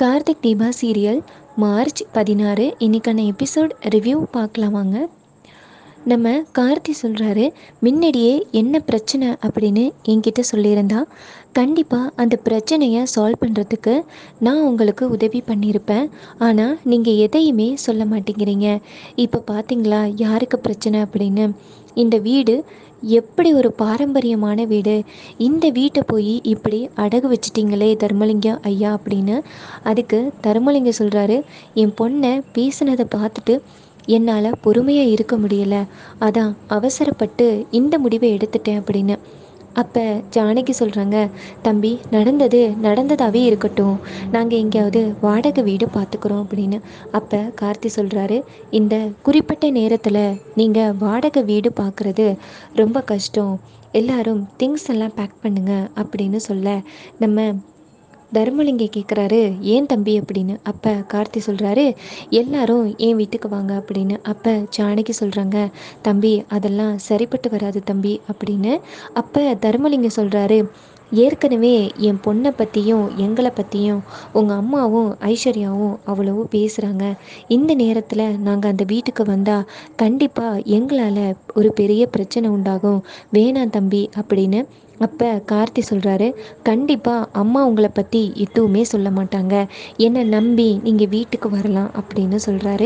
Karthik Deepa serial March பதினாறு இன்றைக்கான episode review பார்க்கலாம் வாங்க நம்ம கார்த்தி சொல்கிறாரு முன்னாடியே என்ன பிரச்சனை அப்படின்னு என்கிட்ட சொல்லியிருந்தா கண்டிப்பாக அந்த பிரச்சனையை சால்வ் பண்ணுறதுக்கு நான் உங்களுக்கு உதவி பண்ணியிருப்பேன் ஆனால் நீங்கள் எதையுமே சொல்ல மாட்டேங்கிறீங்க இப்போ பார்த்தீங்களா யாருக்கு பிரச்சனை அப்படின்னு இந்த வீடு எப்படி ஒரு பாரம்பரியமான வீடு இந்த வீட்டை போய் இப்படி அடகு வச்சிட்டிங்களே தர்மலிங்கம் ஐயா அப்படின்னு அதுக்கு தர்மலிங்கம் சொல்கிறாரு என் பொண்ணை பேசினதை பார்த்துட்டு என்னால் பொறுமையாக இருக்க முடியல அதான் அவசரப்பட்டு இந்த முடிவை எடுத்துட்டேன் அப்படின்னு அப்போ ஜானகி சொல்கிறாங்க தம்பி நடந்தது நடந்ததாகவே இருக்கட்டும் நாங்கள் எங்கேயாவது வாடகை வீடு பார்த்துக்குறோம் அப்படின்னு அப்போ கார்த்தி சொல்கிறாரு இந்த குறிப்பிட்ட நேரத்தில் நீங்கள் வாடகை வீடு பார்க்குறது ரொம்ப கஷ்டம் எல்லாரும் திங்ஸ் எல்லாம் பேக் பண்ணுங்க அப்படின்னு சொல்ல நம்ம தர்மலிங்க கேட்குறாரு ஏன் தம்பி அப்படின்னு அப்போ கார்த்தி சொல்கிறாரு எல்லாரும் என் வீட்டுக்கு வாங்க அப்படின்னு அப்போ ஜானகி சொல்கிறாங்க தம்பி அதெல்லாம் சரிப்பட்டு வராது தம்பி அப்படின்னு அப்போ தர்மலிங்கம் சொல்கிறாரு ஏற்கனவே என் பொண்ணை பற்றியும் எங்களை பற்றியும் உங்கள் அம்மாவும் ஐஸ்வர்யாவும் அவ்வளவோ பேசுகிறாங்க இந்த நேரத்தில் நாங்கள் அந்த வீட்டுக்கு வந்தால் கண்டிப்பாக எங்களால் ஒரு பெரிய பிரச்சனை உண்டாகும் வேணாம் தம்பி அப்படின்னு அப்போ கார்த்தி சொல்கிறாரு கண்டிப்பாக அம்மா உங்களை பற்றி எதுவுமே சொல்ல மாட்டாங்க என்னை நம்பி நீங்கள் வீட்டுக்கு வரலாம் அப்படின்னு சொல்கிறாரு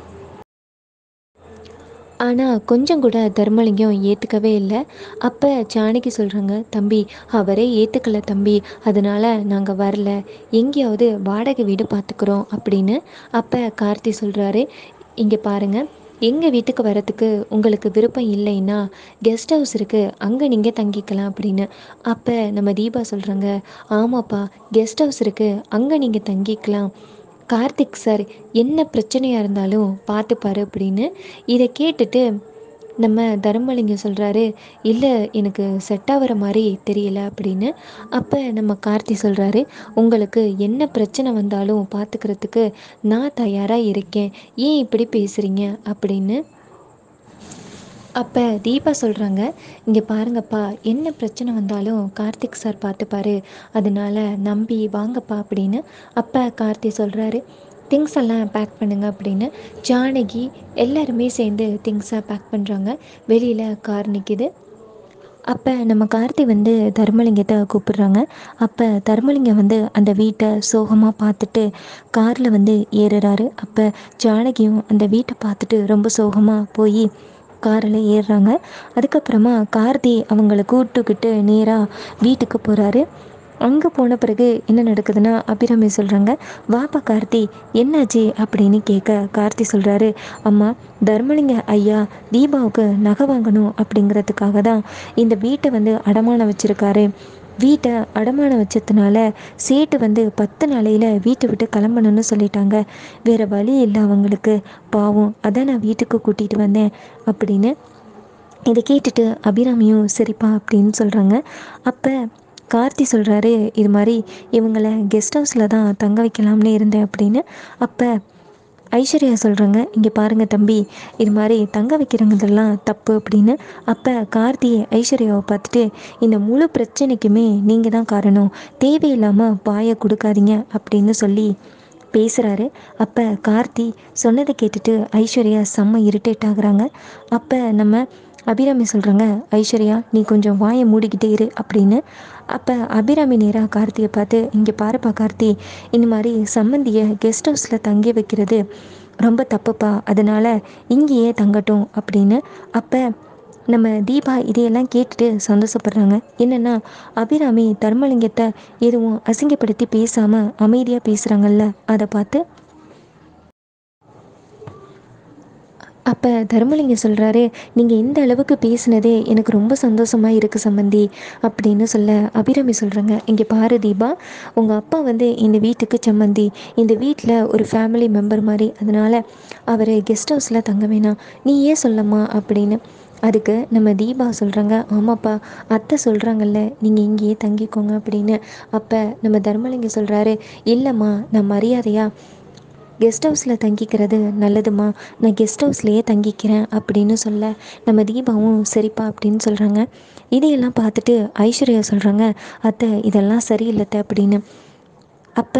ஆனால் கொஞ்சம் கூட தர்மலிங்கம் ஏற்றுக்கவே இல்லை அப்போ ஜானகி சொல்கிறாங்க தம்பி அவரே ஏற்றுக்கல தம்பி அதனால் நாங்கள் வரல எங்கேயாவது வாடகை வீடு பார்த்துக்குறோம் அப்படின்னு அப்போ கார்த்தி சொல்கிறாரு இங்கே பாருங்கள் எங்கள் வீட்டுக்கு வரத்துக்கு உங்களுக்கு விருப்பம் இல்லைன்னா கெஸ்ட் ஹவுஸ் இருக்குது அங்கே நீங்கள் தங்கிக்கலாம் அப்படின்னு அப்போ நம்ம தீபா சொல்கிறாங்க ஆமாப்பா கெஸ்ட் ஹவுஸ் இருக்குது அங்கே நீங்கள் தங்கிக்கலாம் கார்த்திக் சார் என்ன பிரச்சனையாக இருந்தாலும் பார்த்துப்பாரு அப்படின்னு இதை கேட்டுட்டு நம்ம தர்மலிங்கம் சொல்கிறாரு இல்லை எனக்கு செட் ஆகிற மாதிரி தெரியல அப்படின்னு அப்போ நம்ம கார்த்தி சொல்கிறாரு உங்களுக்கு என்ன பிரச்சனை வந்தாலும் பார்த்துக்கிறதுக்கு நான் தயாராக இருக்கேன் ஏன் இப்படி பேசுகிறீங்க அப்படின்னு அப்போ தீபா சொல்கிறாங்க இங்கே பாருங்கப்பா என்ன பிரச்சனை வந்தாலும் கார்த்திக் சார் பார்த்துப்பாரு அதனால நம்பி வாங்கப்பா அப்படின்னு அப்போ கார்த்தி சொல்கிறாரு திங்ஸ் எல்லாம் பேக் பண்ணுங்க அப்படின்னு ஜானகி எல்லாருமே சேர்ந்து திங்ஸை பேக் பண்ணுறாங்க வெளியில் கார் நிற்கிது அப்போ நம்ம கார்த்தி வந்து தர்மலிங்கத்தை கூப்பிடுறாங்க அப்போ தர்மலிங்கம் வந்து அந்த வீட்டை சோகமாக பார்த்துட்டு காரில் வந்து ஏறுறாரு அப்போ ஜானகியும் அந்த வீட்டை பார்த்துட்டு ரொம்ப சோகமாக போய் காரில் ஏறுறாங்க அதுக்கப்புறமா கார்த்தி அவங்கள கூப்பிட்டுக்கிட்டு நேராக வீட்டுக்கு போகிறாரு அங்கே போன பிறகு என்ன நடக்குதுன்னா அபிராமி சொல்கிறாங்க வாப்பா கார்த்தி என்னாச்சு அப்படின்னு கேட்க கார்த்தி சொல்கிறாரு அம்மா தர்மலிங்க ஐயா தீபாவுக்கு நகை வாங்கணும் அப்படிங்கிறதுக்காக தான் இந்த வீட்டை வந்து அடமானம் வச்சுருக்காரு வீட்டை அடமானம் வச்சதுனால சேட்டு வந்து பத்து நாளையில் வீட்டை விட்டு கிளம்பணும்னு சொல்லிட்டாங்க வேறு வழி இல்லை அவங்களுக்கு பாவம் அதான் நான் வீட்டுக்கு கூட்டிகிட்டு வந்தேன் அப்படின்னு இதை கேட்டுட்டு அபிராமியும் சரிப்பா அப்படின்னு சொல்கிறாங்க அப்போ கார்த்தி சொல்கிறாரு இது மாதிரி இவங்களை கெஸ்ட் ஹவுஸில் தான் தங்க வைக்கலாம்னு இருந்தேன் அப்படின்னு அப்போ ஐஸ்வர்யா சொல்கிறாங்க இங்கே பாருங்கள் தம்பி இது மாதிரி தங்க வைக்கிறவங்கதெல்லாம் தப்பு அப்படின்னு அப்போ கார்த்தி ஐஸ்வர்யாவை பார்த்துட்டு இந்த முழு பிரச்சனைக்குமே நீங்கள் தான் காரணம் தேவையில்லாமல் வாயை கொடுக்காதீங்க அப்படின்னு சொல்லி பேசுகிறாரு அப்போ கார்த்தி சொன்னதை கேட்டுட்டு ஐஸ்வர்யா செம்ம இரிட்டேட் ஆகுறாங்க அப்போ நம்ம அபிராமி சொல்கிறாங்க ஐஸ்வர்யா நீ கொஞ்சம் வாயை மூடிக்கிட்டே இரு அப்படின்னு அப்போ அபிராமி நேராக கார்த்தியை பார்த்து இங்கே பாருப்பா கார்த்தி இந்த மாதிரி சம்மந்தியை கெஸ்ட் ஹவுஸில் தங்கி வைக்கிறது ரொம்ப தப்புப்பா அதனால் இங்கேயே தங்கட்டும் அப்படின்னு அப்போ நம்ம தீபா இதையெல்லாம் கேட்டுட்டு சந்தோஷப்படுறாங்க என்னென்னா அபிராமி தர்மலிங்கத்தை எதுவும் அசிங்கப்படுத்தி பேசாமல் அமைதியாக பேசுகிறாங்கல்ல அதை பார்த்து அப்போ தர்மலிங்கம் சொல்கிறாரு நீங்கள் இந்த அளவுக்கு பேசினதே எனக்கு ரொம்ப சந்தோஷமாக இருக்குது சம்மந்தி அப்படின்னு சொல்ல அபிராமி சொல்கிறாங்க இங்கே பாரு தீபா உங்கள் அப்பா வந்து இந்த வீட்டுக்கு சம்மந்தி இந்த வீட்டில் ஒரு ஃபேமிலி மெம்பர் மாதிரி அதனால் அவர் கெஸ்ட் ஹவுஸில் தங்க வேணாம் நீ ஏன் சொல்லம்மா அப்படின்னு அதுக்கு நம்ம தீபா சொல்கிறாங்க ஆமாப்பா அத்தை சொல்கிறாங்கல்ல நீங்கள் இங்கேயே தங்கிக்கோங்க அப்படின்னு அப்போ நம்ம தர்மலிங்கம் சொல்கிறாரு இல்லைம்மா நான் மரியாதையாக கெஸ்ட் ஹவுஸில் தங்கிக்கிறது நல்லதுமா நான் கெஸ்ட் ஹவுஸ்லேயே தங்கிக்கிறேன் அப்படின்னு சொல்ல நம்ம தீபாவும் சரிப்பா அப்படின்னு சொல்கிறாங்க இதையெல்லாம் பார்த்துட்டு ஐஸ்வர்யா சொல்கிறாங்க அத்தை இதெல்லாம் சரியில்லைத்த அப்படின்னு அப்போ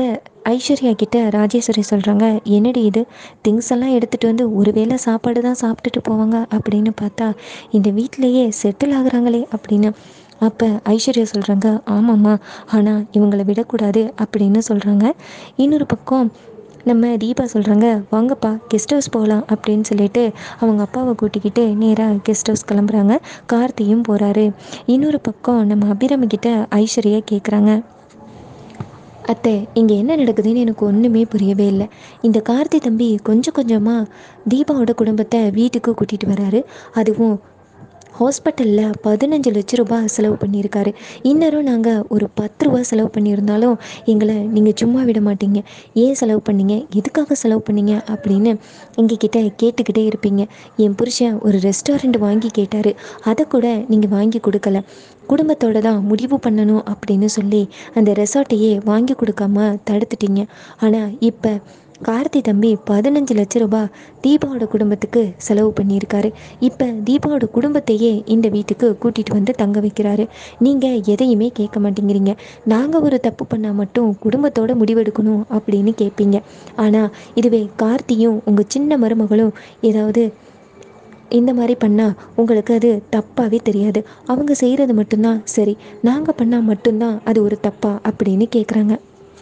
ஐஸ்வர்யா கிட்ட ராஜேஸ்வரி சொல்கிறாங்க என்னடி இது திங்ஸ் எல்லாம் எடுத்துகிட்டு வந்து ஒருவேளை சாப்பாடு தான் சாப்பிட்டுட்டு போவாங்க அப்படின்னு பார்த்தா இந்த வீட்டிலையே செட்டில் ஆகுறாங்களே அப்படின்னு அப்போ ஐஸ்வர்யா சொல்கிறாங்க ஆமாம்மா ஆனால் இவங்களை விடக்கூடாது அப்படின்னு சொல்கிறாங்க இன்னொரு பக்கம் நம்ம தீபா சொல்கிறாங்க வாங்கப்பா கெஸ்ட் ஹவுஸ் போகலாம் அப்படின்னு சொல்லிட்டு அவங்க அப்பாவை கூட்டிக்கிட்டு நேராக கெஸ்ட் ஹவுஸ் கிளம்புறாங்க கார்த்தியும் போகிறாரு இன்னொரு பக்கம் நம்ம அபிராமி கிட்ட ஐஸ்வர்யா கேட்குறாங்க அத்தை இங்கே என்ன நடக்குதுன்னு எனக்கு ஒன்றுமே புரியவே இல்லை இந்த கார்த்தி தம்பி கொஞ்சம் கொஞ்சமாக தீபாவோட குடும்பத்தை வீட்டுக்கு கூட்டிகிட்டு வராரு அதுவும் ஹாஸ்பிட்டலில் பதினஞ்சு லட்ச ரூபாய் செலவு பண்ணியிருக்காரு இன்னரும் நாங்கள் ஒரு பத்து ரூபா செலவு பண்ணியிருந்தாலும் எங்களை நீங்கள் சும்மா விட மாட்டீங்க ஏன் செலவு பண்ணீங்க எதுக்காக செலவு பண்ணீங்க அப்படின்னு எங்ககிட்ட கேட்டுக்கிட்டே இருப்பீங்க என் புருஷன் ஒரு ரெஸ்டாரண்ட் வாங்கி கேட்டார் அதை கூட நீங்கள் வாங்கி கொடுக்கல குடும்பத்தோட தான் முடிவு பண்ணணும் அப்படின்னு சொல்லி அந்த ரெசார்ட்டையே வாங்கி கொடுக்காம தடுத்துட்டீங்க ஆனால் இப்போ கார்த்தி தம்பி பதினஞ்சு லட்ச ரூபாய் தீபாவோட குடும்பத்துக்கு செலவு பண்ணியிருக்காரு இப்போ தீபாவோட குடும்பத்தையே இந்த வீட்டுக்கு கூட்டிகிட்டு வந்து தங்க வைக்கிறாரு நீங்கள் எதையுமே கேட்க மாட்டேங்கிறீங்க நாங்கள் ஒரு தப்பு பண்ணால் மட்டும் குடும்பத்தோட முடிவெடுக்கணும் அப்படின்னு கேட்பீங்க ஆனால் இதுவே கார்த்தியும் உங்கள் சின்ன மருமகளும் ஏதாவது இந்த மாதிரி பண்ணால் உங்களுக்கு அது தப்பாகவே தெரியாது அவங்க செய்கிறது மட்டும்தான் சரி நாங்கள் பண்ணால் மட்டும்தான் அது ஒரு தப்பா அப்படின்னு கேட்குறாங்க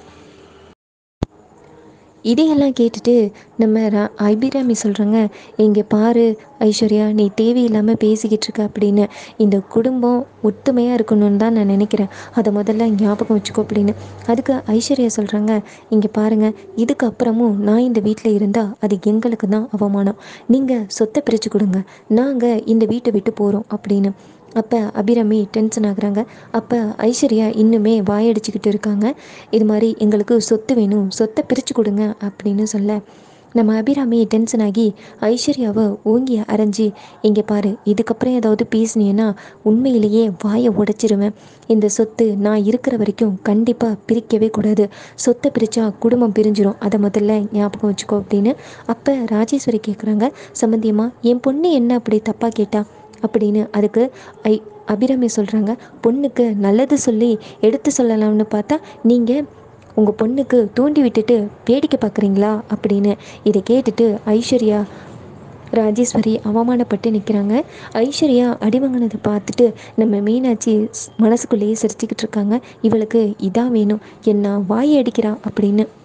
இதையெல்லாம் கேட்டுட்டு நம்ம ரா அபிராமி சொல்கிறாங்க இங்கே பாரு ஐஸ்வர்யா நீ தேவையில்லாமல் பேசிக்கிட்டு இருக்க அப்படின்னு இந்த குடும்பம் ஒத்துமையாக இருக்கணும்னு தான் நான் நினைக்கிறேன் அதை முதல்ல ஞாபகம் வச்சுக்கோ அப்படின்னு அதுக்கு ஐஸ்வர்யா சொல்கிறாங்க இங்கே பாருங்கள் இதுக்கப்புறமும் நான் இந்த வீட்டில் இருந்தால் அது எங்களுக்கு தான் அவமானம் நீங்கள் சொத்தை பிரித்து கொடுங்க நாங்கள் இந்த வீட்டை விட்டு போகிறோம் அப்படின்னு அப்போ அபிராமி டென்ஷன் ஆகுறாங்க அப்போ ஐஸ்வர்யா இன்னுமே வாயடிச்சுக்கிட்டு இருக்காங்க இது மாதிரி எங்களுக்கு சொத்து வேணும் சொத்தை பிரித்து கொடுங்க அப்படின்னு சொல்ல நம்ம அபிராமி டென்ஷன் ஆகி ஐஸ்வர்யாவை ஓங்கி அரைஞ்சி இங்கே பாரு இதுக்கப்புறம் ஏதாவது பேசினீன்னா உண்மையிலேயே வாயை உடைச்சிருவேன் இந்த சொத்து நான் இருக்கிற வரைக்கும் கண்டிப்பாக பிரிக்கவே கூடாது சொத்தை பிரித்தா குடும்பம் பிரிஞ்சிரும் அதை முதல்ல ஞாபகம் வச்சுக்கோ அப்படின்னு அப்போ ராஜேஸ்வரி கேட்குறாங்க சம்பந்தியமா என் பொண்ணு என்ன அப்படி தப்பாக கேட்டா அப்படின்னு அதுக்கு ஐ அபிராமி சொல்கிறாங்க பொண்ணுக்கு நல்லது சொல்லி எடுத்து சொல்லலாம்னு பார்த்தா நீங்கள் உங்கள் பொண்ணுக்கு தூண்டி விட்டுட்டு வேடிக்கை பார்க்குறீங்களா அப்படின்னு இதை கேட்டுட்டு ஐஸ்வர்யா ராஜேஸ்வரி அவமானப்பட்டு நிற்கிறாங்க ஐஸ்வர்யா அடிவாங்கினதை பார்த்துட்டு நம்ம மீனாட்சி ஸ்- மனசுக்குள்ளேயே சிரிச்சுக்கிட்டு இருக்காங்க இவளுக்கு இதான் வேணும் என்ன வாயை அடிக்கிறா அப்படின்னு